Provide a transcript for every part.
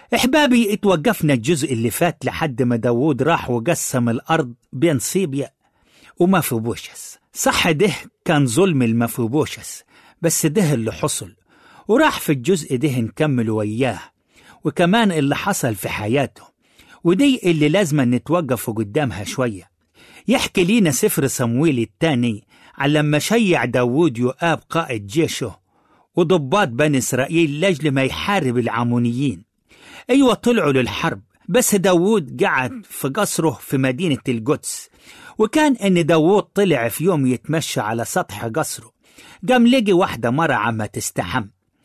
احبابي اتوقفنا الجزء اللي فات لحد ما داوود راح وقسم الارض بين صيبيا ومافوبوشس صح ده كان ظلم المافوبوشس بس ده اللي حصل وراح في الجزء ده نكمل وياه وكمان اللي حصل في حياته ودي اللي لازم نتوقف قدامها شوية يحكي لينا سفر صمويل الثاني عن لما شيع داوود يؤاب قائد جيشه وضباط بني إسرائيل لأجل ما يحارب العمونيين أيوة طلعوا للحرب بس داوود قعد في قصره في مدينة القدس وكان إن داوود طلع في يوم يتمشى على سطح قصره قام لقي واحدة مرة عم تستحم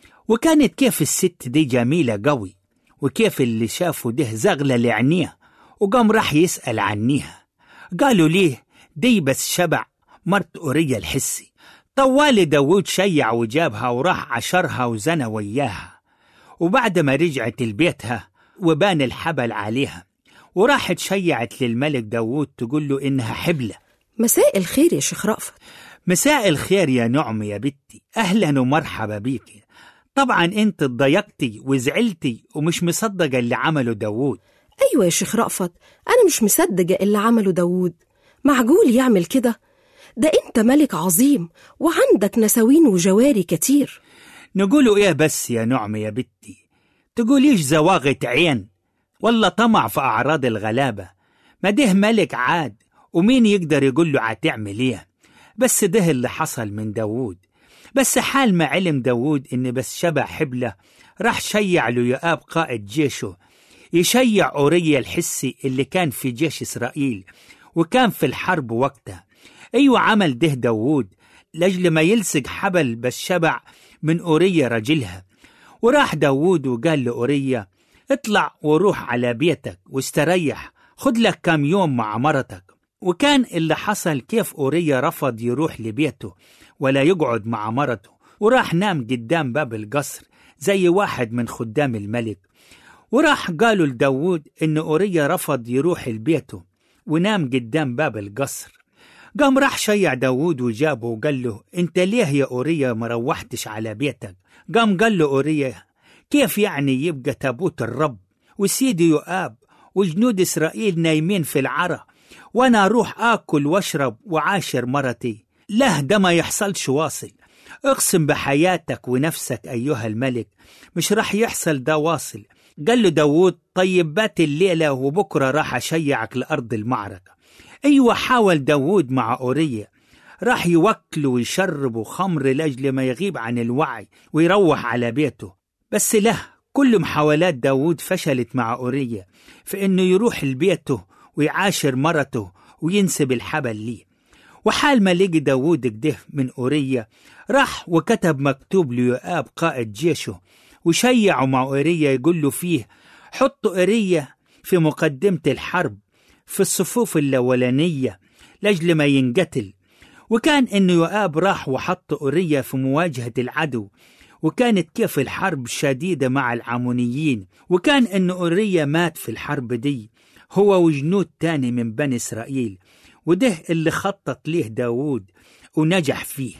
وكانت كيف الست دي جميلة قوي وكيف اللي شافوا ده زغلة لعينيها وقام راح يسأل عنيها قالوا ليه دي بس شبع مرت أوريا الحسي طوالي داوود شيع وجابها وراح عشرها وزنى وياها وبعد ما رجعت لبيتها وبان الحبل عليها وراحت شيعت للملك داوود تقول له إنها حبلة مساء الخير يا شيخ رأفت مساء الخير يا نعم يا بنتي أهلا ومرحبا بيكي طبعا انت اتضايقتي وزعلتي ومش مصدقة اللي عمله داوود أيوة يا شيخ رأفت أنا مش مصدقة اللي عمله داوود معقول يعمل كده ده أنت ملك عظيم وعندك نساوين وجواري كتير نقولوا ايه بس يا نعم يا بنتي تقوليش زواغة عين ولا طمع في أعراض الغلابة ما ده ملك عاد ومين يقدر يقول له عتعمل ايه بس ده اللي حصل من داوود بس حال ما علم داوود إن بس شبع حبلة راح شيع له يؤاب قائد جيشه يشيع أوريا الحسي اللي كان في جيش إسرائيل وكان في الحرب وقتها أيوة عمل ده داوود لأجل ما يلصق حبل بس شبع من أوريا رجلها وراح داوود وقال لأوريا اطلع وروح على بيتك واستريح خد لك كام يوم مع مرتك وكان اللي حصل كيف أوريا رفض يروح لبيته ولا يقعد مع مرته وراح نام قدام باب القصر زي واحد من خدام الملك وراح قالوا لداود إن أوريا رفض يروح لبيته ونام قدام باب القصر قام راح شيع داود وجابه وقال له انت ليه يا أوريا ما روحتش على بيتك قام قال له أوريا كيف يعني يبقى تابوت الرب وسيدي يؤاب وجنود إسرائيل نايمين في العرى وأنا أروح آكل وأشرب وعاشر مرتي له ده ما يحصلش واصل اقسم بحياتك ونفسك أيها الملك مش راح يحصل ده واصل قال له داود طيب بات الليلة وبكرة راح أشيعك لأرض المعركة أيوة حاول داود مع أوريا راح يوكلوا ويشربوا خمر لأجل ما يغيب عن الوعي ويروح على بيته بس له كل محاولات داود فشلت مع أوريا في أنه يروح لبيته ويعاشر مرته وينسب الحبل ليه وحال ما لقي داود كده من أوريا راح وكتب مكتوب ليؤاب قائد جيشه وشيعوا مع أوريا يقول له فيه حط أوريا في مقدمة الحرب في الصفوف الأولانية لأجل ما ينقتل وكان إن يؤاب راح وحط أوريا في مواجهة العدو وكانت كيف الحرب شديدة مع العمونيين وكان إن أوريا مات في الحرب دي هو وجنود تاني من بني إسرائيل وده اللي خطط ليه داوود ونجح فيه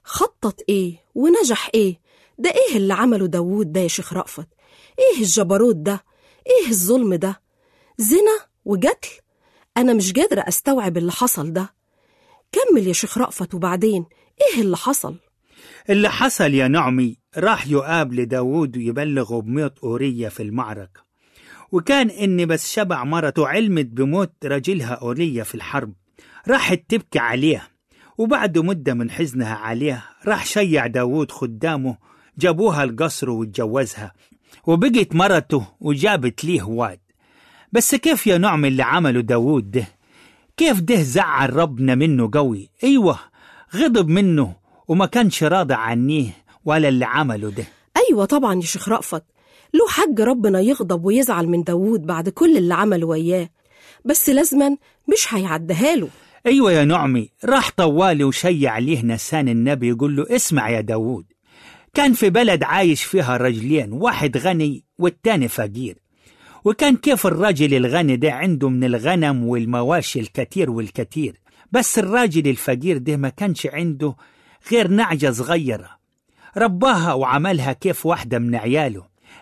خطط إيه ونجح إيه ده إيه اللي عمله داوود ده يا شيخ رأفت إيه الجبروت ده إيه الظلم ده زنا وقتل أنا مش قادرة أستوعب اللي حصل ده كمل يا شيخ رأفت وبعدين إيه اللي حصل اللي حصل يا نعمي راح يؤاب لداود ويبلغه بموت أورية في المعركة وكان إن بس شبع مرته علمت بموت رجلها أورية في الحرب راحت تبكي عليه وبعد مدة من حزنها عليه راح شيع داود خدامه جابوها القصر واتجوزها وبقت مرته وجابت ليه واد بس كيف يا نعم اللي عمله داود ده كيف ده زعل ربنا منه قوي ايوه غضب منه وما كانش راضي عنيه ولا اللي عمله ده أيوة طبعا يا شيخ رأفت له حق ربنا يغضب ويزعل من داوود بعد كل اللي عمله وياه بس لازما مش هيعديها له ايوه يا نعمي راح طوالي وشيع عليه نسان النبي يقول له اسمع يا داود كان في بلد عايش فيها رجلين واحد غني والتاني فقير وكان كيف الراجل الغني ده عنده من الغنم والمواشي الكتير والكتير بس الراجل الفقير ده ما كانش عنده غير نعجة صغيرة رباها وعملها كيف واحدة من عياله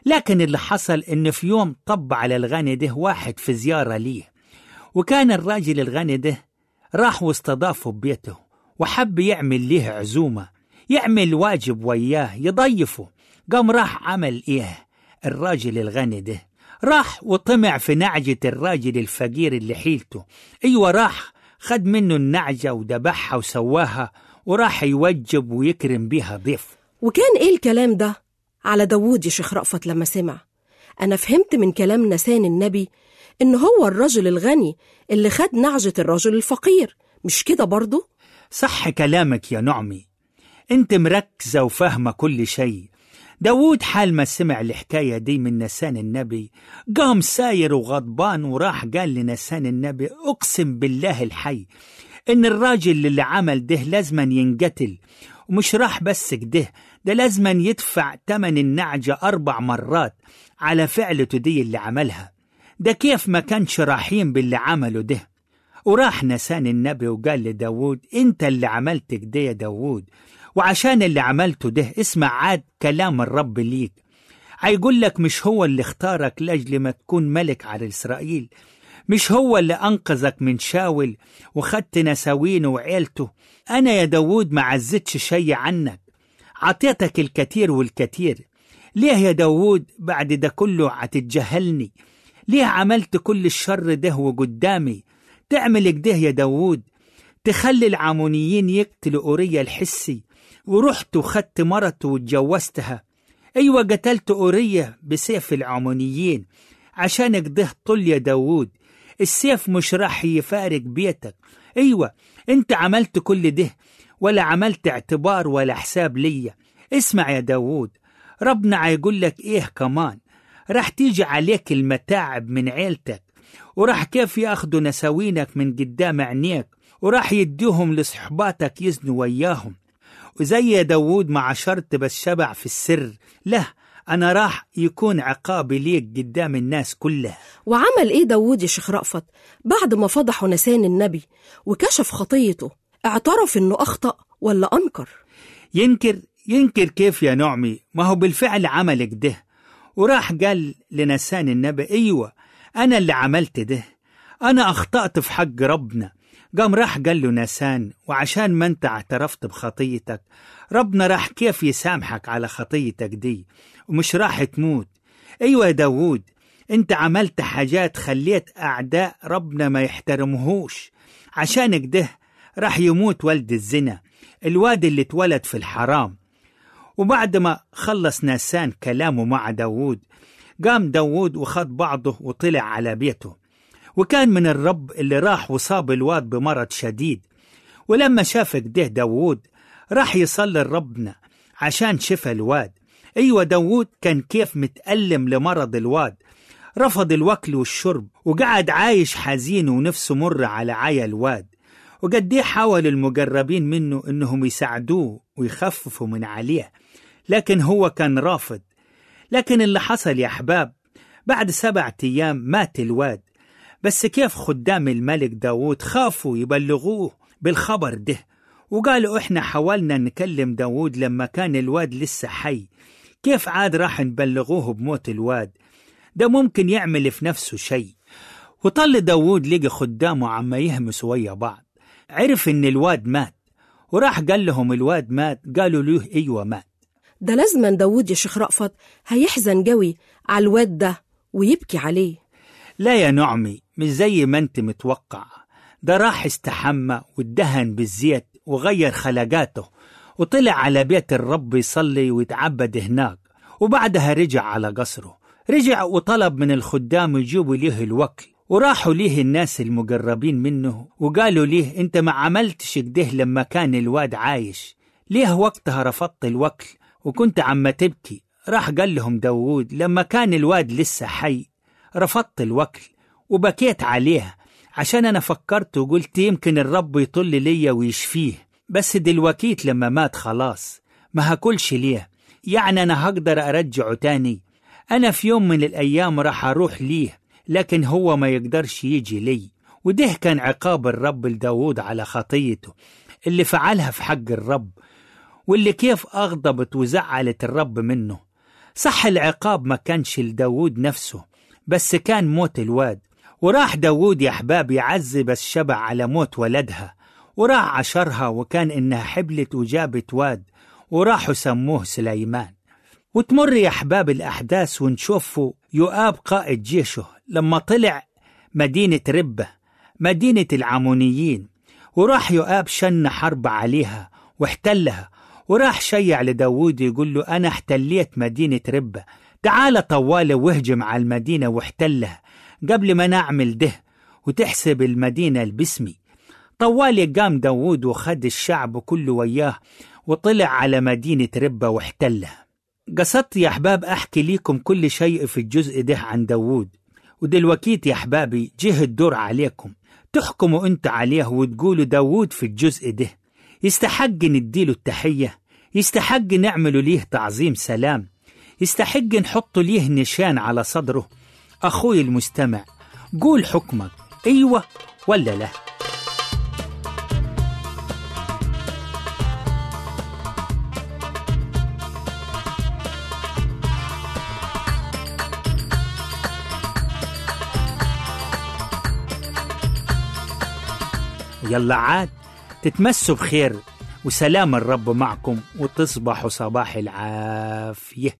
لكن اللي حصل إن في يوم طب على الغني ده واحد في زيارة ليه وكان الراجل الغني ده راح واستضافه ببيته وحب يعمل ليه عزومة يعمل واجب وياه يضيفه قام راح عمل إيه الراجل الغني ده راح وطمع في نعجة الراجل الفقير اللي حيلته أيوة راح خد منه النعجة ودبحها وسواها وراح يوجب ويكرم بيها ضيف وكان إيه الكلام ده على داوود يا شيخ رأفت لما سمع أنا فهمت من كلام نسان النبي إن هو الرجل الغني اللي خد نعجة الرجل الفقير مش كده برضه؟ صح كلامك يا نعمي انت مركزة وفاهمة كل شيء داود حال ما سمع الحكاية دي من نسان النبي قام ساير وغضبان وراح قال لنسان النبي أقسم بالله الحي إن الراجل اللي عمل ده لازما ينقتل ومش راح بس كده ده لازما يدفع تمن النعجة أربع مرات على فعلته دي اللي عملها ده كيف ما كانش راحين باللي عمله ده وراح نسان النبي وقال لداود انت اللي عملت كده يا داود وعشان اللي عملته ده اسمع عاد كلام الرب ليك هيقول لك مش هو اللي اختارك لاجل ما تكون ملك على اسرائيل مش هو اللي انقذك من شاول وخدت نساوينه وعيلته انا يا داود ما عزتش شي عنك عطيتك الكثير والكثير ليه يا داود بعد ده كله هتتجاهلني ليه عملت كل الشر ده وقدامي تعمل كده يا داود تخلي العمونيين يقتلوا أوريا الحسي ورحت وخدت مرته واتجوزتها أيوة قتلت أوريا بسيف العمونيين عشان كده طل يا داود السيف مش راح يفارق بيتك أيوة أنت عملت كل ده ولا عملت اعتبار ولا حساب ليا اسمع يا داود ربنا هيقول لك إيه كمان راح تيجي عليك المتاعب من عيلتك وراح كيف ياخدوا نساوينك من قدام عينيك وراح يديهم لصحباتك يزنوا وياهم وزي يا داود ما عشرت بس شبع في السر له أنا راح يكون عقابي ليك قدام الناس كلها وعمل إيه داوود يا شيخ رأفت بعد ما فضحوا نسان النبي وكشف خطيته اعترف إنه أخطأ ولا أنكر ينكر ينكر كيف يا نعمي ما هو بالفعل عمل كده وراح قال لنسان النبي أيوة أنا اللي عملت ده أنا أخطأت في حق ربنا قام راح قال له نسان وعشان ما أنت اعترفت بخطيتك ربنا راح كيف يسامحك على خطيتك دي ومش راح تموت أيوة يا داوود أنت عملت حاجات خليت أعداء ربنا ما يحترمهوش عشان كده راح يموت ولد الزنا الواد اللي اتولد في الحرام وبعد ما خلص ناسان كلامه مع داوود قام داوود وخد بعضه وطلع على بيته وكان من الرب اللي راح وصاب الواد بمرض شديد ولما شاف كده داوود راح يصلي لربنا عشان شفى الواد أيوة داوود كان كيف متألم لمرض الواد رفض الوكل والشرب وقعد عايش حزين ونفسه مر على عيا الواد وقد حاول المجربين منه انهم يساعدوه ويخففوا من عليه لكن هو كان رافض لكن اللي حصل يا أحباب بعد سبعة أيام مات الواد بس كيف خدام الملك داود خافوا يبلغوه بالخبر ده وقالوا إحنا حاولنا نكلم داود لما كان الواد لسه حي كيف عاد راح نبلغوه بموت الواد ده ممكن يعمل في نفسه شيء وطل داود لقى خدامه عم يهمسوا ويا بعض عرف إن الواد مات وراح قال لهم الواد مات قالوا له أيوة مات ده لازما داوود يا شيخ رأفت هيحزن قوي على الواد ده ويبكي عليه لا يا نعمي مش زي ما انت متوقع ده راح استحمى وادهن بالزيت وغير خلقاته وطلع على بيت الرب يصلي ويتعبد هناك وبعدها رجع على قصره رجع وطلب من الخدام يجيبوا ليه الوكل وراحوا ليه الناس المقربين منه وقالوا ليه انت ما عملتش كده لما كان الواد عايش ليه وقتها رفضت الوكل وكنت عم تبكي راح قال لهم داوود لما كان الواد لسه حي رفضت الوكل وبكيت عليه عشان أنا فكرت وقلت يمكن الرب يطل ليا ويشفيه بس دلوكيت لما مات خلاص ما هاكلش ليه يعني أنا هقدر أرجعه تاني أنا في يوم من الأيام راح أروح ليه لكن هو ما يقدرش يجي لي وده كان عقاب الرب لداود على خطيته اللي فعلها في حق الرب واللي كيف أغضبت وزعلت الرب منه صح العقاب ما كانش لداود نفسه بس كان موت الواد وراح داود يا أحباب يعذب الشبع على موت ولدها وراح عشرها وكان إنها حبلت وجابت واد وراحوا سموه سليمان وتمر يا أحباب الأحداث ونشوفوا يؤاب قائد جيشه لما طلع مدينة ربة مدينة العمونيين وراح يؤاب شن حرب عليها واحتلها وراح شيع لداود يقول له أنا احتليت مدينة ربة تعال طوالة واهجم على المدينة واحتلها قبل ما نعمل ده وتحسب المدينة باسمي طوالي قام داود وخد الشعب كله وياه وطلع على مدينة ربة واحتلها قصدت يا أحباب أحكي ليكم كل شيء في الجزء ده عن داود ودلوقتي يا أحبابي جه الدور عليكم تحكموا أنت عليه وتقولوا داود في الجزء ده يستحق نديله التحية يستحق نعمله ليه تعظيم سلام يستحق نحط ليه نشان على صدره أخوي المستمع قول حكمك أيوة ولا لا يلا عاد تتمسوا بخير وسلام الرب معكم وتصبحوا صباح العافيه